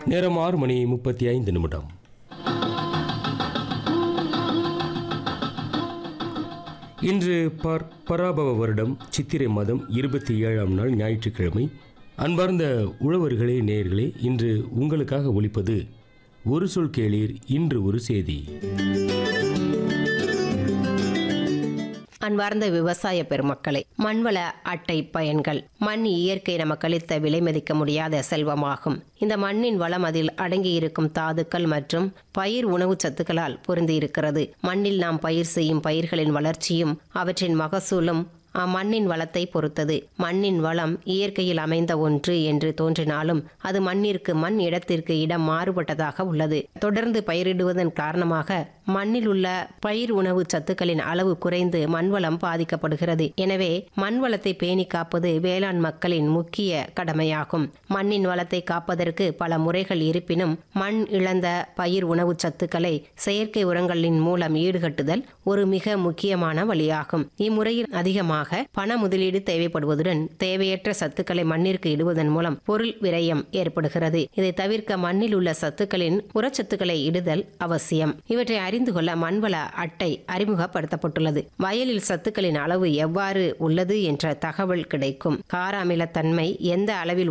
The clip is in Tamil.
நேரம் ஆறு மணி முப்பத்தி ஐந்து நிமிடம் இன்று பர் பராபவ வருடம் சித்திரை மாதம் இருபத்தி ஏழாம் நாள் ஞாயிற்றுக்கிழமை அன்பார்ந்த உழவர்களே நேயர்களே இன்று உங்களுக்காக ஒலிப்பது ஒரு சொல் கேளீர் இன்று ஒரு செய்தி அன்பார்ந்த விவசாய பெருமக்களை மண்வள அட்டை பயன்கள் மண் இயற்கை நமக்கு அளித்த விலை மதிக்க முடியாத செல்வமாகும் இந்த மண்ணின் வளம் அதில் அடங்கியிருக்கும் தாதுக்கள் மற்றும் பயிர் உணவுச் சத்துக்களால் பொருந்தியிருக்கிறது மண்ணில் நாம் பயிர் செய்யும் பயிர்களின் வளர்ச்சியும் அவற்றின் மகசூலும் அம்மண்ணின் வளத்தை பொறுத்தது மண்ணின் வளம் இயற்கையில் அமைந்த ஒன்று என்று தோன்றினாலும் அது மண்ணிற்கு மண் இடத்திற்கு இடம் மாறுபட்டதாக உள்ளது தொடர்ந்து பயிரிடுவதன் காரணமாக மண்ணில் உள்ள பயிர் உணவு சத்துக்களின் அளவு குறைந்து மண்வளம் பாதிக்கப்படுகிறது எனவே மண் வளத்தை பேணி காப்பது வேளாண் மக்களின் முக்கிய கடமையாகும் மண்ணின் வளத்தை காப்பதற்கு பல முறைகள் இருப்பினும் மண் இழந்த பயிர் உணவு சத்துக்களை செயற்கை உரங்களின் மூலம் ஈடுகட்டுதல் ஒரு மிக முக்கியமான வழியாகும் இம்முறையில் அதிகமாக பண முதலீடு தேவைப்படுவதுடன் தேவையற்ற சத்துக்களை மண்ணிற்கு இடுவதன் மூலம் பொருள் விரயம் ஏற்படுகிறது இதை தவிர்க்க மண்ணில் உள்ள சத்துக்களின் உரச்சத்துக்களை இடுதல் அவசியம் இவற்றை அறிந்து கொள்ள மண்வள அட்டை அறிமுகப்படுத்தப்பட்டுள்ளது வயலில் சத்துக்களின் அளவு எவ்வாறு உள்ளது என்ற தகவல் கிடைக்கும் கார அமிலத்தன்மை எந்த அளவில்